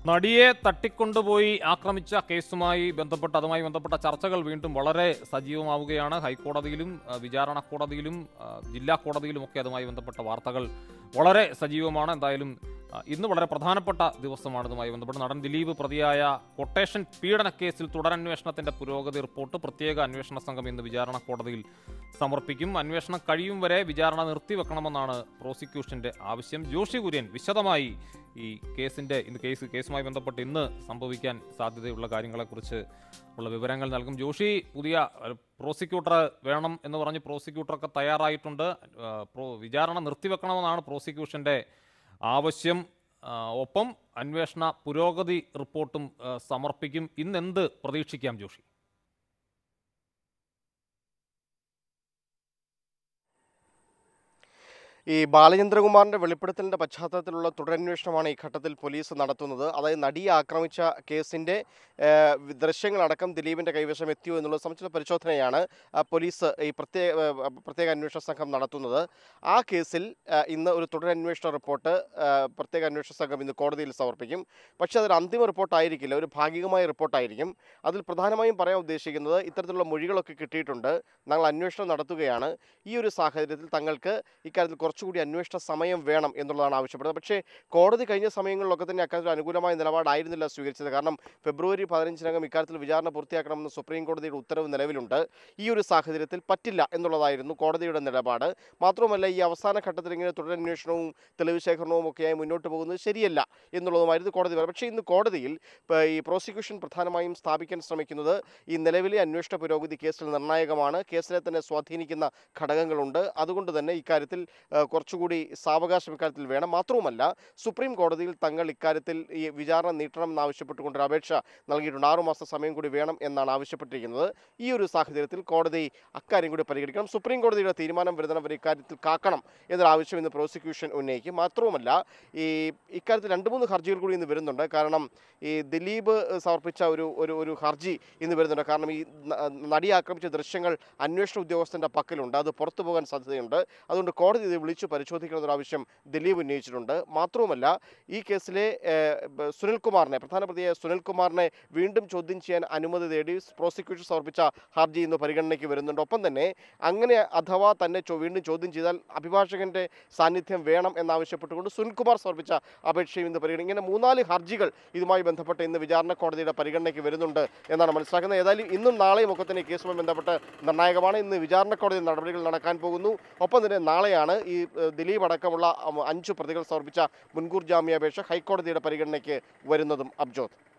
നടിയെ തട്ടിക്കൊണ്ടുപോയി ആക്രമിച്ച കേസുമായി ബന്ധപ്പെട്ട് അതുമായി ബന്ധപ്പെട്ട ചർച്ചകൾ വീണ്ടും വളരെ സജീവമാവുകയാണ് ഹൈക്കോടതിയിലും ആ, വിചാരണ കോടതിയിലും ആ, ജില്ലാ കോടതിയിലുമൊക്കെ അതുമായി ബന്ധപ്പെട്ട വാർത്തകൾ വളരെ സജീവമാണ് എന്തായാലും ആ, ഇന്ന് വളരെ പ്രധാനപ്പെട്ട ദിവസമാണ് ഇതുമായി ബന്ധപ്പെട്ട് നടൻ ദിലീപ് പ്രതിയായ കൊട്ടേഷൻ പീഡന കേസിൽ തുടരന്വേഷണത്തിന്റെ പുരോഗതി റിപ്പോർട്ട് പ്രത്യേക അന്വേഷണ സംഘം ഇന്ന് വിചാരണ കോടതിയിൽ സമർപ്പിക്കും അന്വേഷണം കഴിയും വരെ വിചാരണ നിർത്തിവെക്കണമെന്നാണ് പ്രോസിക്യൂഷന്റെ ആവശ്യം ജോഷി കുര്യൻ വിശദമായി ഈ കേസിന്റെ ഇന്ന് കേസ് കേസുമായി ബന്ധപ്പെട്ട് ഇന്ന് സംഭവിക്കാൻ സാധ്യതയുള്ള കാര്യങ്ങളെക്കുറിച്ച് ഉള്ള വിവരങ്ങൾ നൽകും ജോഷി പുതിയ അഹ്, പ്രോസിക്യൂട്ടർ വേണം എന്ന് പറഞ്ഞ് പ്രോസിക്യൂട്ടറൊക്കെ തയ്യാറായിട്ടുണ്ട് ആ, പ്രോ- വിചാരണ നിർത്തിവെക്കണമെന്നാണ് പ്രോസിക്യൂഷന്റെ ആവശ്യം ആ, ഒപ്പം അന്വേഷണ പുരോഗതി റിപ്പോർട്ടും ആ, സമർപ്പിക്കും ഇന്ന് എന്ത് പ്രതീക്ഷിക്കാം ജോഷി ഈ ബാലചന്ദ്രകുമാറിന്റെ വെളിപ്പെടുത്തലിന്റെ പശ്ചാത്തലത്തിലുള്ള തുടരന്വേഷണമാണ് ഈ ഘട്ടത്തിൽ പോലീസ് നടത്തുന്നത് അതായത് നടിയെ ആക്രമിച്ച കേസിന്റെ ഏഹ്, ദൃശ്യങ്ങളടക്കം ദിലീപിന്റെ കൈവശം എത്തിയോ എന്നുള്ള സംബന്ധിച്ച പരിശോധനയാണ് ആ, പോലീസ് ഈ പ്രത്യേക ഏഹ്, പ്രത്യേക അന്വേഷണ സംഘം നടത്തുന്നത് ആ കേസിൽ ഏഹ്, ഇന്ന് ഒരു തുടരന്വേഷണ റിപ്പോർട്ട് ഏഹ്, പ്രത്യേക അന്വേഷണ സംഘം ഇന്ന് കോടതിയിൽ സമർപ്പിക്കും പക്ഷേ അതൊരു അന്തിമ റിപ്പോർട്ടായിരിക്കില്ല ഒരു ഭാഗികമായ റിപ്പോർട്ടായിരിക്കും അതിൽ പ്രധാനമായും പറയാൻ ഉദ്ദേശിക്കുന്നത് ഇത്തരത്തിലുള്ള മൊഴികളൊക്കെ കിട്ടിയിട്ടുണ്ട് ഞങ്ങൾ അന്വേഷണം നടത്തുകയാണ് ഈ ഒരു സാഹചര്യത്തിൽ തങ്ങൾക്ക് ഇക്കാര്യത്തിൽ കുറച്ചുകൂടി അന്വേഷണ സമയം വേണം എന്നുള്ളതാണ് ആവശ്യപ്പെടുന്നത് പക്ഷേ കോടതി കഴിഞ്ഞ സമയങ്ങളിലൊക്കെ തന്നെ അക്കാര്യത്തിൽ അനുകൂലമായ നിലപാടായിരുന്നില്ല സ്വീകരിച്ചത് കാരണം ഫെബ്രുവരി പതിനഞ്ചിനകം ഇക്കാര്യത്തിൽ വിചാരണ പൂർത്തിയാക്കണമെന്ന് സുപ്രീം കോടതിയുടെ ഉത്തരവ് നിലവിലുണ്ട് ഈ ഒരു സാഹചര്യത്തിൽ പറ്റില്ല എന്നുള്ളതായിരുന്നു കോടതിയുടെ നിലപാട് മാത്രമല്ല ഈ അവസാന ഘട്ടത്തിൽ ഇങ്ങനെ തുടരന്വേഷണവും തെളിവ് ശേഖരണവും ഒക്കെയായി മുന്നോട്ട് പോകുന്നത് ശരിയല്ല എന്നുള്ളതുമായിരുന്നു കോടതി പറയുന്നത് പക്ഷേ ഇന്ന് കോടതിയിൽ ഇപ്പ ഈ പ്രോസിക്യൂഷൻ പ്രധാനമായും സ്ഥാപിക്കാൻ ശ്രമിക്കുന്നത് ഈ നിലവിലെ അന്വേഷണ പുരോഗതി കേസിൽ നിർണായകമാണ് കേസിനെ തന്നെ സ്വാധീനിക്കുന്ന ഘടകങ്ങളുണ്ട് അതുകൊണ്ട് തന്നെ ഇക്കാര്യത്തിൽ ആ, കുറച്ചുകൂടി സാവകാശം ഇക്കാര്യത്തിൽ വേണം മാത്രവുമല്ല സുപ്രീം കോടതിയിൽ തങ്ങൾ ഇക്കാര്യത്തിൽ ഈ വിചാരണ നീട്ടണം എന്നാവശ്യപ്പെട്ടുകൊണ്ടൊരു അപേക്ഷ നൽകിയിട്ടുണ്ട് ആറുമാസം സമയം കൂടി വേണം എന്നാണ് ആവശ്യപ്പെട്ടിരിക്കുന്നത് ഈ ഒരു സാഹചര്യത്തിൽ കോടതി അക്കാര്യം കൂടി പരിഗണിക്കണം സുപ്രീം കോടതിയുടെ തീരുമാനം വരുന്നവർ ഇക്കാര്യത്തിൽ കാക്കണം എന്നൊരു ആവശ്യം ഇന്ന് പ്രോസിക്യൂഷൻ ഉന്നയിക്കും മാത്രവുമല്ല ഈ ഇക്കാര്യത്തിൽ രണ്ട് മൂന്ന് ഹർജികൾ കൂടി ഇന്ന് വരുന്നുണ്ട് കാരണം ഈ ദിലീപ് ഏഹ്, സമർപ്പിച്ച ഒരു ഒരു ഒരു ഹർജി ഇന്ന് വരുന്നുണ്ട് കാരണം ഈ ന- നടിയെ ആക്രമിച്ച ദൃശ്യങ്ങൾ അന്വേഷണ ഉദ്യോഗസ്ഥൻ്റെ പക്കലുണ്ട് അത് പുറത്തു പോകാൻ സാധ്യതയുണ്ട് അതുകൊണ്ട് കോടതി ഇത് വിളിച്ചു പരിശോധിക്കണമെന്നൊരു ആവശ്യം ദിലീപ് ഉന്നയിച്ചിട്ടുണ്ട് മാത്രവുമല്ല ഈ കേസിലെ ഏഹ്, ബ- സുനിൽകുമാറിനെ പ്രധാന പ്രതിയായ സുനിൽകുമാറിനെ വീണ്ടും ചോദ്യം ചെയ്യാൻ അനുമതി തേടി പ്രോസിക്യൂഷൻ സമർപ്പിച്ച ഹർജി ഇന്ന് പരിഗണനയ്ക്ക് വരുന്നുണ്ട് ഒപ്പം തന്നെ അങ്ങനെ അഥവാ തന്നെ ചോ- വീണ്ടും ചോദ്യം ചെയ്താൽ അഭിഭാഷകന്റെ സാന്നിധ്യം വേണം എന്നാവശ്യപ്പെട്ടുകൊണ്ട് സുനിൽകുമാർ സമർപ്പിച്ച അപേക്ഷയും ഇന്ന് പരിഗണന ഇങ്ങനെ മൂന്നാല് ഹർജികൾ ഇതുമായി ബന്ധപ്പെട്ട് ഇന്ന് വിചാരണ കോടതിയുടെ പരിഗണനയ്ക്ക് വരുന്നുണ്ട് എന്നാണ് മനസ്സിലാക്കുന്നത് ഏതായാലും ഇന്നും നാളെയും ഒക്കെ തന്നെ ഈ കേസുമായി ബന്ധപ്പെട്ട് നിർണായകമാണ് ഇന്ന് വിചാരണ കോടതി നടപടികൾ നടക്കാൻ പോകുന്നു ഒപ്പം തന്നെ നാളെയാണ് ഈ ഏഹ്, ദിലീപ് അടക്കമുള്ള അം, അഞ്ചു പ്രതികൾ സമർപ്പിച്ച മുൻകൂർ ജാമ്യാപേക്ഷ ഹൈക്കോടതിയുടെ പരിഗണനയ്ക്ക് വരുന്നതും അബ്ജോത്